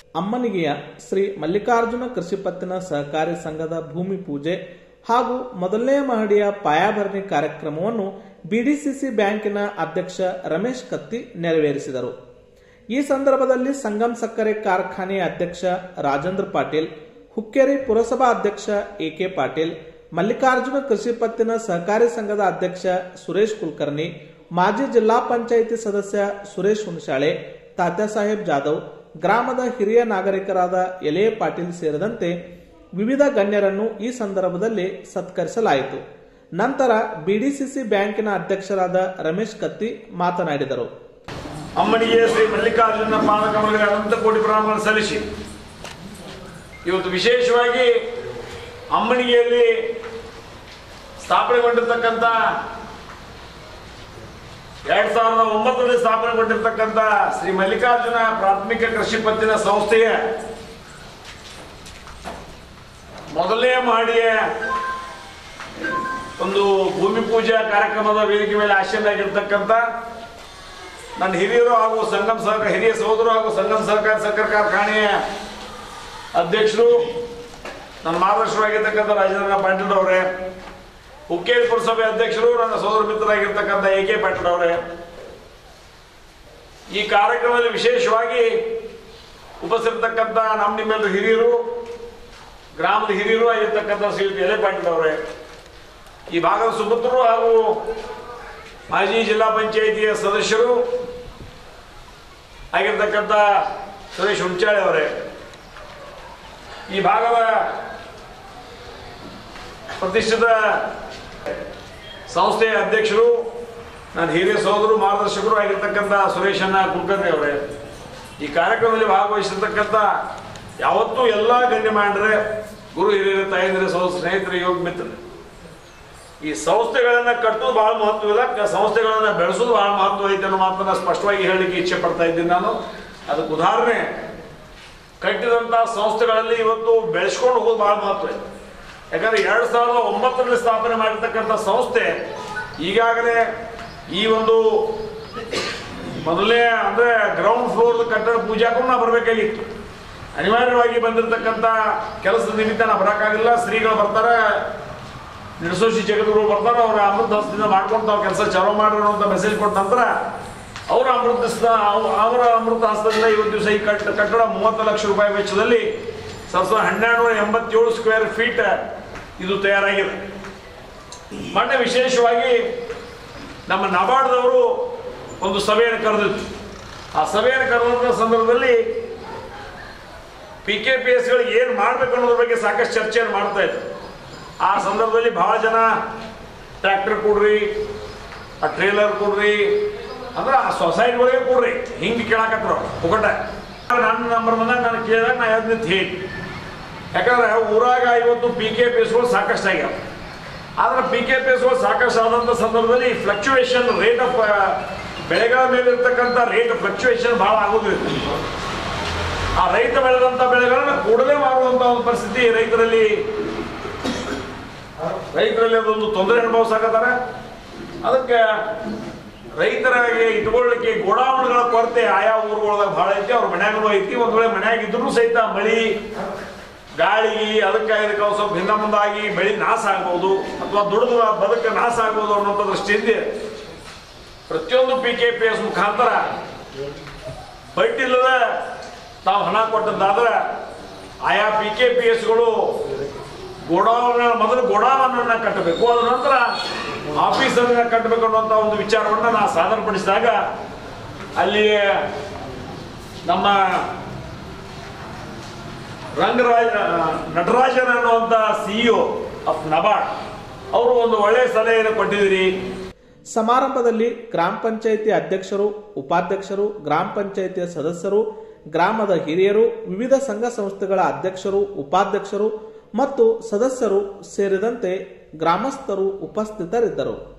ಅಮ್ಮನಿಗೆಯ ಶ್ರೀ ಮಲ್ಲಿಕಾರ್ಜುನ ಕೃಷಿ ಪತ್ತಿನ ಸಹಕಾರಿ ಸಂಘದ ಭೂಮಿ ಪೂಜೆ ಹಾಗೂ ಮೊದಲನೇ ಮಹಡಿಯ ಪಾಯಾಭರಣಿ ಕಾರ್ಯಕ್ರಮವನ್ನು ಬಿಡಿಸಿಸಿ ಬ್ಯಾಂಕಿನ ಅಧ್ಯಕ್ಷ ರಮೇಶ್ ಕತ್ತಿ ನೆರವೇರಿಸಿದರು ಈ ಸಂದರ್ಭದಲ್ಲಿ ಸಂಗಮ್ ಸಕ್ಕರೆ ಕಾರ್ಖಾನೆಯ ಅಧ್ಯಕ್ಷ ರಾಜೇಂದ್ರ ಪಾಟೀಲ್ ಹುಕ್ಕೇರಿ ಪುರಸಭಾ ಅಧ್ಯಕ್ಷ ಎಕೆ ಪಾಟೀಲ್ ಮಲ್ಲಿಕಾರ್ಜುನ ಕೃಷಿ ಪತ್ತಿನ ಸಹಕಾರಿ ಸಂಘದ ಅಧ್ಯಕ್ಷ ಸುರೇಶ್ ಕುಲಕರ್ಣಿ ಮಾಜಿ ಜಿಲ್ಲಾ ಪಂಚಾಯಿತಿ ಸದಸ್ಯ ಸುರೇಶ್ ಹುಣಸಾಳೆ ತಾತ್ಯಾಸಾಹೇಬ್ ಜಾಧವ್ ಗ್ರಾಮದ ಹಿರಿಯ ನಾಗರಿಕರಾದ ಎಲೆ ಪಾಟೀಲ್ ಸೇರಿದಂತೆ ವಿವಿಧ ಗಣ್ಯರನ್ನು ಈ ಸಂದರ್ಭದಲ್ಲಿ ಸತ್ಕರಿಸಲಾಯಿತು ನಂತರ ಬಿಡಿಸಿಸಿ ಬ್ಯಾಂಕಿನ ಅಧ್ಯಕ್ಷರಾದ ರಮೇಶ್ ಕತ್ತಿ ಮಾತನಾಡಿದರು ಅಮ್ಮನಿಗೆ ಶ್ರೀ ಮಲ್ಲಿಕಾರ್ಜುನ ಪಾದಕಮಲಗಳಿಗೆ ಅನಂತ ಕೋಟಿ ಪ್ರಣಾಮಗಳನ್ನು ಸಲ್ಲಿಸಿ ಇವತ್ತು ವಿಶೇಷವಾಗಿ ಅಮ್ಮನಿಗೆಯಲ್ಲಿ ಸ್ಥಾಪನೆಗೊಂಡಿರ್ತಕ್ಕಂಥ ಎರಡ್ ಸಾವಿರದ ಒಂಬತ್ತರಲ್ಲಿ ಸ್ಥಾಪನೆಗೊಂಡಿರ್ತಕ್ಕಂಥ ಶ್ರೀ ಮಲ್ಲಿಕಾರ್ಜುನ ಪ್ರಾಥಮಿಕ ಕೃಷಿ ಪತ್ತಿನ ಸಂಸ್ಥೆಯ ಮೊದಲನೇ ಮಹಡಿಯ ಒಂದು ಭೂಮಿ ಪೂಜಾ ಕಾರ್ಯಕ್ರಮದ ವೇದಿಕೆ ಮೇಲೆ ಆಶೀನಾಗಿರ್ತಕ್ಕಂಥ ನನ್ನ ಹಿರಿಯರು ಹಾಗೂ ಸಂಗಮ್ ಸಹಕಾರ ಹಿರಿಯ ಸಹೋದರು ಹಾಗೂ ಸಂಗಮ್ ಸಹಕಾರ ಸಕ್ಕರೆ ಕಾರ್ಖಾನೆಯ ಅಧ್ಯಕ್ಷರು ನನ್ನ ಮಾರ್ಗದರ್ಶಕರಾಗಿರ್ತಕ್ಕಂಥ ರಾಜೇಂದ್ರ ಪಾಟೀಲ್ ಅವರೇ ಹುಕ್ಕೇರಿ ಪುರಸಭೆ ಅಧ್ಯಕ್ಷರು ನನ್ನ ಸೋದರ ಮಿತ್ರರಾಗಿರ್ತಕ್ಕಂಥ ಎ ಕೆ ಪಾಟೀಲ್ ಅವರೇ ಈ ಕಾರ್ಯಕ್ರಮದಲ್ಲಿ ವಿಶೇಷವಾಗಿ ಉಪಸ್ಥಿರತಕ್ಕಂಥ ನಮ್ಮ ನಿಮ್ಮೆಲ್ಲರ ಹಿರಿಯರು ಗ್ರಾಮದ ಹಿರಿಯರು ಆಗಿರ್ತಕ್ಕಂಥ ಶ್ರೀಯುತ ಎಲೆ ಪಾಟೀಲ್ ಅವರೇ ಈ ಭಾಗದ ಸುಪುತ್ರರು ಹಾಗೂ ಮಾಜಿ ಜಿಲ್ಲಾ ಪಂಚಾಯಿತಿಯ ಸದಸ್ಯರು ಆಗಿರ್ತಕ್ಕಂಥ ಸುರೇಶ್ ಹುಂಚಾಳೆ ಅವರೇ ಈ ಭಾಗದ ಪ್ರತಿಷ್ಠಿತ ಸಂಸ್ಥೆಯ ಅಧ್ಯಕ್ಷರು ನನ್ನ ಹಿರಿಯ ಸಹೋದರು ಮಾರ್ಗದರ್ಶಕರು ಆಗಿರ್ತಕ್ಕಂಥ ಸುರೇಶಣ್ಣ ಕುಲಕರ್ಣಿ ಅವರೇ ಈ ಕಾರ್ಯಕ್ರಮದಲ್ಲಿ ಭಾಗವಹಿಸಿರ್ತಕ್ಕಂಥ ಯಾವತ್ತೂ ಎಲ್ಲ ಗಣ್ಯಮಾನ್ಯರೇ ಗುರು ಹಿರಿಯರ ತಾಯಂದಿರ ಸಹೋದರ ಸ್ನೇಹಿತರು ಯೋಗ ಮಿತ್ರರು ಈ ಸಂಸ್ಥೆಗಳನ್ನ ಕಟ್ಟೋದು ಬಹಳ ಮಹತ್ವವಿಲ್ಲ ಕ- ಸಂಸ್ಥೆಗಳನ್ನ ಬೆಳೆಸೋದು ಬಹಳ ಮಹತ್ವ ಐತೆ ಅನ್ನೋ ಮಾತನ್ನ ಸ್ಪಷ್ಟವಾಗಿ ಹೇಳಲಿಕ್ಕೆ ಇಚ್ಛೆ ಪಡ್ತಾ ಇದ್ದೀನಿ ನಾನು ಅದಕ್ಕೆ ಉದಾಹರಣೆ ಕಟ್ಟಿದಂತ ಸಂಸ್ಥೆಗಳಲ್ಲಿ ಇವತ್ತು ಬೆಳೆಸ್ಕೊಂಡು ಹೋಗೋದು ಬಹಳ ಮಹತ್ವ ಇದೆ ಯಾಕಂದ್ರೆ ಎರಡ್ ಸಾವಿರದ ಒಂಬತ್ತರಲ್ಲಿ ಸ್ಥಾಪನೆ ಮಾಡಿರ್ತಕ್ಕಂಥ ಸಂಸ್ಥೆ ಈಗಾಗಲೇ ಈ ಒಂದು ಮೊದಲನೇ ಅಂದ್ರೆ ಗ್ರೌಂಡ್ ಫ್ಲೋರ್ ಕಟ್ಟಡ ಪೂಜಾಕ್ಕೂ ನಾ ಬರಬೇಕಾಗಿತ್ತು ಅನಿವಾರ್ಯವಾಗಿ ಬಂದಿರತಕ್ಕಂಥ ಕೆಲಸದ ನಿಮಿತ್ತ ನಾ ಬರೋಕ್ಕಾಗಿಲ್ಲ ಶ್ರೀಗಳು ಬರ್ತಾರೆ ನಿರ್ಸೋಷಿ ಜಗದ್ಗುರು ಬರ್ತಾರೆ ಅವ್ರ ಅಮೃತ ಹಸ್ತದಿಂದ ಮಾಡ್ಕೊಂಡು ತಾವು ಕೆಲಸ ಚಾಲೂ ಮಾಡ್ರಿ ಅಂತ ಮೆಸೇಜ್ ಕೊಟ್ಟ ನಂತರ ಅವರ ಅಮೃತ ಹಸ್ತ ಅವ್- ಅವರ ಅಮೃತ ಹಸ್ತದಿಂದ ಇವತ್ತು ದಿವಸ ಈ ಕಟ್ಟ ಕಟ್ಟಡ ಮೂವತ್ತು ಲಕ್ಷ ರೂಪಾಯಿ ವೆಚ್ಚದಲ್ಲಿ ಸಾವಿರದ ಸಾವಿರದ ಹನ್ನೆರಡು ನೂರ ಎಂಬತ್ತೇಳು ಸ್ಕ್ವೇರ್ ಫೀಟ್ ಇದು ತಯಾರಾಗಿದೆ ಮೊನ್ನೆ ವಿಶೇಷವಾಗಿ ನಮ್ಮ ನಬಾರ್ಡ್ದವರು ಒಂದು ಸಭೆಯನ್ನು ಕರೆದಿತ್ತು ಆ ಸಭೆಯನ್ನು ಕರೆದಂಥ ಸಂದರ್ಭದಲ್ಲಿ ಪಿ ಕೆ ಪಿ ಎಸ್ಗಳಿಗೆ ಏನು ಮಾಡ್ಬೇಕು ಅನ್ನೋದ್ರ ಬಗ್ಗೆ ಸಾಕಷ್ಟು ಚರ್ಚೆಯನ್ನು ಮಾಡ್ತಾ ಇದ್ರು ಆ ಸಂದರ್ಭದಲ್ಲಿ ಬಹಳ ಜನ ಟ್ರ್ಯಾಕ್ಟರ್ ಕೊಡ್ರಿ ಆ ಟ್ರೇಲರ್ ಕೊಡ್ರಿ ಅಂದ್ರೆ ಆ ಸೊಸೈಟಿಗಳಿಗೆ ಕೊಡ್ರಿ ಹಿಂಗೆ ಕೇಳಾಕತ್ರ ಪುಕಟ ನನ್ನ ನಂಬರ್ ಬಂದಾಗ ನಾನು ಕೇಳಿದಾಗ ನಾ ಅದನ್ನ ಹೇಳಿ ಯಾಕಂದ್ರೆ ಊರಾಗ ಇವತ್ತು ಪಿ ಕೆ ಪಿ ಎಸ್ಗಳು ಸಾಕಷ್ಟು ಆಗ್ಯಾವ ಆದ್ರೆ ಪಿ ಕೆ ಪಿ ಎಸ್ಗಳು ಸಾಕಷ್ಟು ಆದಂಥ ಸಂದರ್ಭದಲ್ಲಿ ಫ್ಲಕ್ಚುಯೇಷನ್ ರೇಟ್ ಆಫ್ ಬೆಳೆಗಳ ಮೇಲೆ ಇರ್ತಕ್ಕಂಥ ರೇಟ್ ಫ್ಲಕ್ಚುಯೇಷನ್ ಭಾಳ ಆಗೋದ್ರಿಂದ ಆ ರೈತ ಬೆಳೆದಂಥ ಬೆಳೆಗಳನ್ನ ಕೂಡಲೇ ಮಾರುವಂಥ ಒಂದು ಪರಿಸ್ಥಿತಿ ರೈತರಲ್ಲಿ ರೈತರಲ್ಲಿ ಅದೊಂದು ತೊಂದರೆ ಅನುಭವಿಸಾಕತ್ತಾರ ಅದಕ್ಕೆ ರೈತರಿಗೆ ಇಟ್ಕೊಳ್ಳಿಕ್ಕೆ ಗೋಡಾವಣೆಗಳ ಕೊರತೆ ಆಯಾ ಊರುಗಳದಾಗ ಭಾಳ ಐತಿ ಅವ್ರ ಮನ್ಯಾಗೂ ಐತಿ ಒಂದ್ ವೇಳೆ ಮನ್ಯಾಗ ಇದ್ರೂ ಸಹಿತ ಮಳಿ ಗಾಳಿ ಅದಕ್ಕೆ ಇದಕ್ಕೆ ಒಂದ್ ಸ್ವಲ್ಪ ಹಿಂದ ಮುಂದಾಗಿ ಬೆಳಿ ನಾಶ ಆಗ್ಬೋದು ಅಥವಾ ದುಡಿದು ಬದುಕ ನಾಶ ಆಗ್ಬೋದು ಅನ್ನೋಂಥ ದೃಷ್ಟಿಯಿಂದ ಪ್ರತಿಯೊಂದು ಪಿ ಕೆ ಪಿ ಎಸ್ ಮುಖಾಂತರ ಬಡ್ಡಿ ಇಲ್ಲದ ತಾವು ಹಣ ಕೊಟ್ಟದ್ದಾದ್ರೆ ಆಯಾ ಪಿ ಕೆ ಪಿ ಎಸ್ಗಳು ಗೋಡಾವನ್ನ ಮೊದಲು ಗೋಡಾವನ್ನ ಕಟ್ಟಬೇಕು ಅದ ನಂತರ ಆಫೀಸನ್ನ ಕಟ್ಟಬೇಕು ಅನ್ನುವಂಥ ಒಂದು ವಿಚಾರವನ್ನ ನಾ ಸಾದರಪಡಿಸಿದಾಗ ಅಲ್ಲಿ ನಮ್ಮ ರಂಗರಾಜ ನಟರಾಜನ್ ಅನ್ನುವಂಥ ಸಿಇಒ ಆಫ್ ನಬಾರ್ಡ್ ಅವರು ಒಂದು ಒಳ್ಳೆಯ ಸಲಹೆಯನ್ನು ಕೊಟ್ಟಿದ್ದೀರಿ ಸಮಾರಂಭದಲ್ಲಿ ಗ್ರಾಮ ಪಂಚಾಯಿತಿ ಅಧ್ಯಕ್ಷರು ಉಪಾಧ್ಯಕ್ಷರು ಗ್ರಾಮ ಪಂಚಾಯಿತಿಯ ಸದಸ್ಯರು ಗ್ರಾಮದ ಹಿರಿಯರು ವಿವಿಧ ಸಂಘ ಸಂಸ್ಥೆಗಳ ಅಧ್ಯಕ್ಷರು ಉಪಾಧ್ಯಕ್ಷರು ಮತ್ತು ಸದಸ್ಯರು ಸೇರಿದಂತೆ ಗ್ರಾಮಸ್ಥರು ಉಪಸ್ಥಿತರಿದ್ದರು